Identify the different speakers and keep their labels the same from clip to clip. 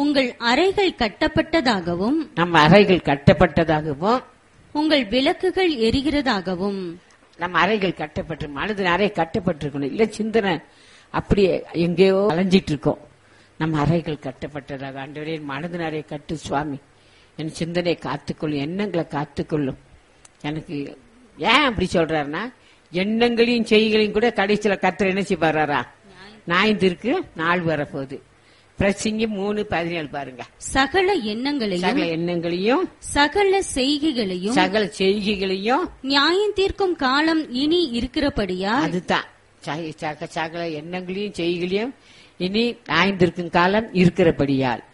Speaker 1: உங்கள் அறைகள் கட்டப்பட்டதாகவும்
Speaker 2: நம்ம அறைகள் கட்டப்பட்டதாகவும்
Speaker 1: உங்கள் விளக்குகள் எரிகிறதாகவும்
Speaker 2: நம்ம அறைகள் கட்டப்பட்டு மனதின் அறை கட்டப்பட்டிருக்கணும் இல்ல சிந்தனை அப்படியே எங்கேயோ அலைஞ்சிட்டு இருக்கோம் நம்ம அறைகள் கட்டப்பட்டதாக ஆண்டவரே என் மனதின் அறையை கட்டு சுவாமி என் சிந்தனையை காத்துக்கொள்ளும் எண்ணங்களை காத்துக்கொள்ளும் எனக்கு ஏன் அப்படி சொல்றாருன்னா எண்ணங்களையும் செய்களையும் கூட கடைசியில கத்தர் என்ன செய்வாரா நாய்ந்திருக்கு நாள் வரப்போகுது பிரசிங்க மூணு பதினேழு பாருங்க
Speaker 1: சகல எண்ணங்களையும்
Speaker 2: சகல எண்ணங்களையும்
Speaker 1: சகல செய்கைகளையும்
Speaker 2: சகல செய்கைகளையும்
Speaker 1: நியாயம் தீர்க்கும் காலம் இனி இருக்கிறபடியா
Speaker 2: அதுதான் சக- சக- சகல எண்ணங்களையும் செய்களையும் இனி ஆய்ந்திருக்கும் காலம் இருக்கிறபடியால்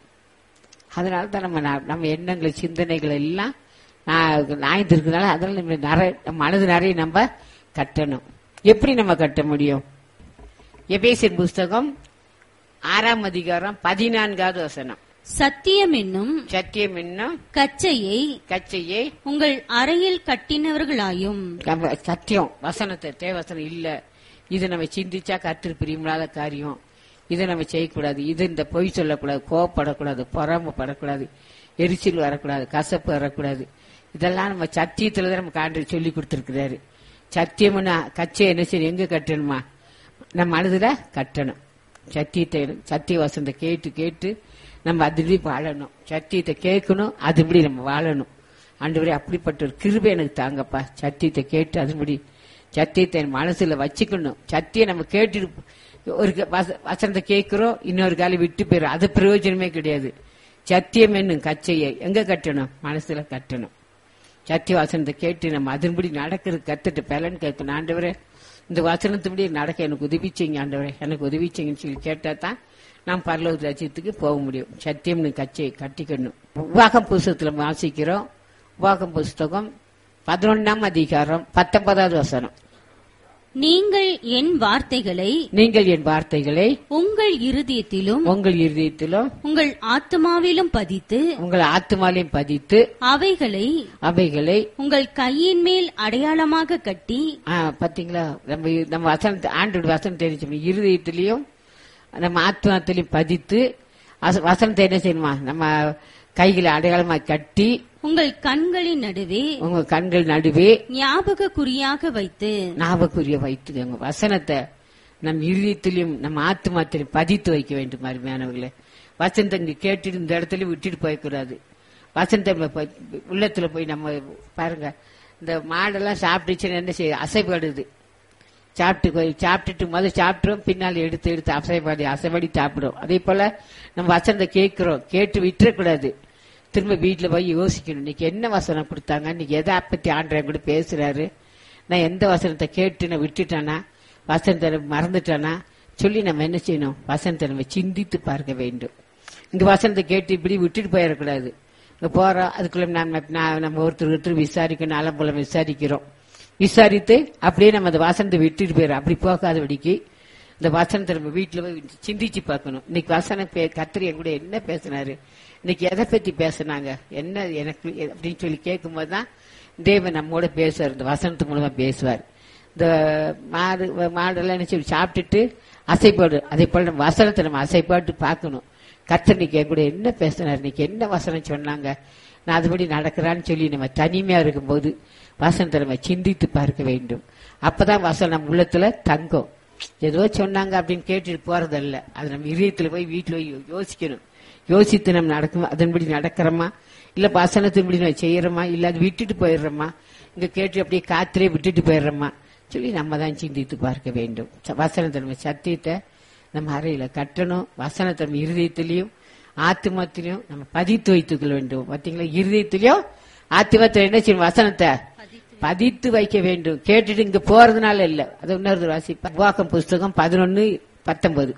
Speaker 2: அதனால தான் நம்ம நா- நம்ம எண்ணங்கள் சிந்தனைகள் எல்லாம் ஆய்ந்திருக்கனால அதனால நம்ம நிறைய நம்ம மனது நிறைய நம்ம கட்டணும் எப்படி நம்ம கட்ட முடியும் எபேசியர் புஸ்தகம் ஆறாம் அதிகாரம் பதினான்காவது வசனம்
Speaker 1: சத்தியம் என்னும்
Speaker 2: சத்தியம் என்னும்
Speaker 1: கச்சையை
Speaker 2: கச்சையை
Speaker 1: உங்கள் அறையில் கட்டினவர்களாயும்
Speaker 2: நம்ம சத்தியம் வசனத்தை தேவசனம் இல்ல இது நம்ம சிந்திச்சா கத்திரி பிரியமில்லாத காரியம் இதை நம்ம செய்யக்கூடாது இது இந்த பொய் சொல்லக்கூடாது கோவப்படக்கூடாது பொறாமப்படக்கூடாது எரிச்சல் வரக்கூடாது கசப்பு வரக்கூடாது இதெல்லாம் நம்ம சத்தியத்துல தான் நமக்கு ஆண்டு சொல்லி கொடுத்துருக்கிறாரு சத்தியம்னா கச்சை என்ன செய்யணும் எங்க கட்டணுமா நம்ம மனதுல கட்டணும் சத்தியத்தை சத்திய வசனத்தை கேட்டு கேட்டு நம்ம அதுபடி வாழணும் சத்தியத்தை கேட்கணும் அதுபடி நம்ம வாழணும் ஆண்டவரே அப்படிப்பட்ட ஒரு கிருபை எனக்கு தாங்கப்பா சத்தியத்தை கேட்டு அதுபடி சத்தியத்தை என் மனசுல வச்சுக்கணும் சத்தியம் நம்ம கேட்டுட்டு ஒரு க- வச- வசனத்தை கேட்கிறோம் இன்னொரு காலம் விட்டு போயிடும் அது பிரயோஜனமே கிடையாது சத்தியம் என்னும் கச்சையை எங்க கட்டணும் மனசுல கட்டணும் சத்திய வசனத்தை கேட்டு நம்ம அதன்படி நடக்கிறது கத்துட்டு பலன் கேட்கணும் ஆண்டவரே இந்த வசனத்துபடி நடக்க எனக்கு உதவி செய்யுங்க ஆண்டவரே எனக்கு உதவி செய்யுங்கன்னு சொல்லி கேட்டா தான் நாம் பரலோக ராஜ்யத்துக்கு போக முடியும் சத்தியம்னு கச்சையை கட்டிக்கணும் உவாகம் புஸ்தகத்துல வாசிக்கிறோம் உவாகம் புஸ்தகம் பதினொன்னாம் அதிகாரம் பத்தொன்பதாவது வசனம்
Speaker 1: நீங்கள் என் வார்த்தைகளை
Speaker 2: நீங்கள் என் வார்த்தைகளை
Speaker 1: உங்கள் இருதயத்திலும்
Speaker 2: உங்கள் இருதயத்திலும்
Speaker 1: உங்கள் ஆத்மாவிலும் பதித்து
Speaker 2: உங்கள் ஆத்மாலையும் பதித்து
Speaker 1: அவைகளை
Speaker 2: அவைகளை
Speaker 1: உங்கள் கையின் மேல் அடையாளமாக கட்டி
Speaker 2: ஆ, பாத்தீங்களா நம்ம நம்ம வசனத்தை ஆண்டோட வசனம் தெரிஞ்சு இருதயத்திலையும் நம்ம ஆத்மாத்திலையும் பதித்து அச- வசனத்தை என்ன செய்யணுமா நம்ம கைகளை அடையாளமா கட்டி
Speaker 1: உங்கள் கண்களின் நடுவே
Speaker 2: உங்க கண்கள் நடுவே
Speaker 1: ஞாபக குறியாக வைத்து
Speaker 2: ஞாபகரிய வைத்துக்கோங்க வசனத்தை நம் இருதயத்திலையும் நம்ம ஆத்மாத்திலையும் பதித்து வைக்க வேண்டும் அருமையானவர்களே வசனத்தை இங்க கேட்டுட்டு இந்த இடத்துல விட்டுட்டு போயக்கூடாது வசனத்தை நம்ம போய் உள்ளத்துல போய் நம்ம பாருங்க இந்த மாடெல்லாம் சாப்பிட்டுச்சுன்னு என்ன செய்ய அசைப்படுது சாப்பிட்டு போய் சாப்பிட்டுட்டு முதல்ல சாப்பிட்டுரும் பின்னால் எடுத்து எடுத்து அசைப்பாடி அசைப்பாடி சாப்பிடும் அதே போல நம்ம வசனத்தை கேட்கிறோம் கேட்டு விட்டுறக்கூடாது திரும்ப வீட்டுல போய் யோசிக்கணும் இன்னைக்கு என்ன வசனம் கொடுத்தாங்க இன்னைக்கு எதை பத்தி ஆண்டவன் கூட பேசுறாரு நான் எந்த வசனத்தை கேட்டு நான் விட்டுட்டேனா வசனத்தை மறந்துட்டேனா சொல்லி நம்ம என்ன செய்யணும் வசனத்தை நம்ம சிந்தித்து பார்க்க வேண்டும் இங்க வசனத்தை கேட்டு இப்படி விட்டுட்டு போயிடக்கூடாது இங்க போறோம் அதுக்குள்ள நம்ம நான் நம்ம ஒருத்தர் ஒருத்தர் விசாரிக்கணும் அலம்புலம் விசாரிக்கிறோம் விசாரித்து அப்படியே நம்ம அந்த வசனத்தை விட்டுட்டு போயிடும் அப்படி போகாதபடிக்கு இந்த வசனத்தை நம்ம வீட்டுல போய் சிந்திச்சு பார்க்கணும் இன்னைக்கு வசனம் பே- கர்த்தர் என் கூட என்ன பேசினாரு இன்னைக்கு எதை பத்தி பேசுனாங்க என்ன எனக்கு அப்படின்னு சொல்லி கேட்கும்போது தான் தேவன் நம்மோட பேசுவார் இந்த வசனத்து மூலமா பேசுவார் இந்த மாடு மாடெல்லாம் என்ன சொல்லி சாப்பிட்டுட்டு அசைப்பாடு அதே போல நம்ம வசனத்தை நம்ம அசைப்பாட்டு பார்க்கணும் கர்த்தர் இன்னைக்கு என் கூட என்ன பேசினார் இன்னைக்கு என்ன வசனம் சொன்னாங்க நான் அதுபடி நடக்கிறான்னு சொல்லி நம்ம தனிமையா இருக்கும்போது வசனத்தை நம்ம சிந்தித்து பார்க்க வேண்டும் அப்பதான் வசனம் நம்ம உள்ளத்துல தங்கும் ஏதோ சொன்னாங்க அப்படின்னு கேட்டுட்டு போறதல்ல அது நம்ம இதயத்துல போய் வீட்டுல போய் யோசிக்கணும் யோசித்து நம்ம நடக்கும் அதன்படி நடக்கிறோமா இல்ல வசனத்தின்படி நம்ம செய்யறோமா இல்ல அது விட்டுட்டு போயிடுறோமா இங்க கேட்டு அப்படியே காத்திலே விட்டுட்டு போயிடுறோமா சொல்லி நம்ம தான் சிந்தித்து பார்க்க வேண்டும் ச- வசனத்தை நம்ம சத்தியத்தை நம்ம அறையில கட்டணும் வசனத்தை நம்ம இருதயத்திலையும் ஆத்மத்திலையும் நம்ம பதித்து வைத்துக் கொள்ள வேண்டும் பாத்தீங்களா இருதயத்திலையும் ஆத்மத்தில் என்ன செய்யணும் வசனத்தை பதித்து வைக்க வேண்டும் கேட்டுட்டு இங்க போறதுனால இல்ல அது இன்னொரு வாசிப்பா உவாக்கம் புஸ்தகம் பதினொன்னு பத்தொன்பது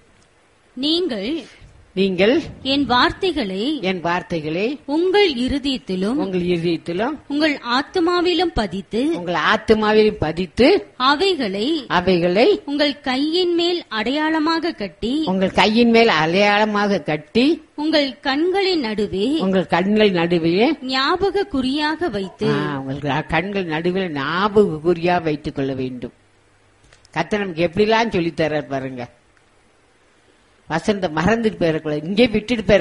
Speaker 1: நீங்கள்
Speaker 2: நீங்கள்
Speaker 1: என் வார்த்தைகளை
Speaker 2: என் வார்த்தைகளை
Speaker 1: உங்கள் இருதயத்திலும்
Speaker 2: உங்கள் இருதயத்திலும்
Speaker 1: உங்கள் ஆத்மாவிலும் பதித்து
Speaker 2: உங்கள் ஆத்மாவிலும் பதித்து
Speaker 1: அவைகளை
Speaker 2: அவைகளை
Speaker 1: உங்கள் கையின் மேல் அடையாளமாக கட்டி
Speaker 2: உங்கள் கையின் மேல் அடையாளமாக கட்டி
Speaker 1: உங்கள் கண்களின் நடுவே
Speaker 2: உங்கள் கண்கள் நடுவே
Speaker 1: ஞாபக குறியாக வைத்து
Speaker 2: ஆ, உங்கள் கண்கள் நடுவில் ஞாபக குறியா வைத்துக் கொள்ள வேண்டும் கர்த்தர் நமக்கு எப்படிலாம் சொல்லித் தர்றார் பாருங்க வசந்த மறந்துட்டு போயிடக்கூடாது இங்கே விட்டுட்டு போயிட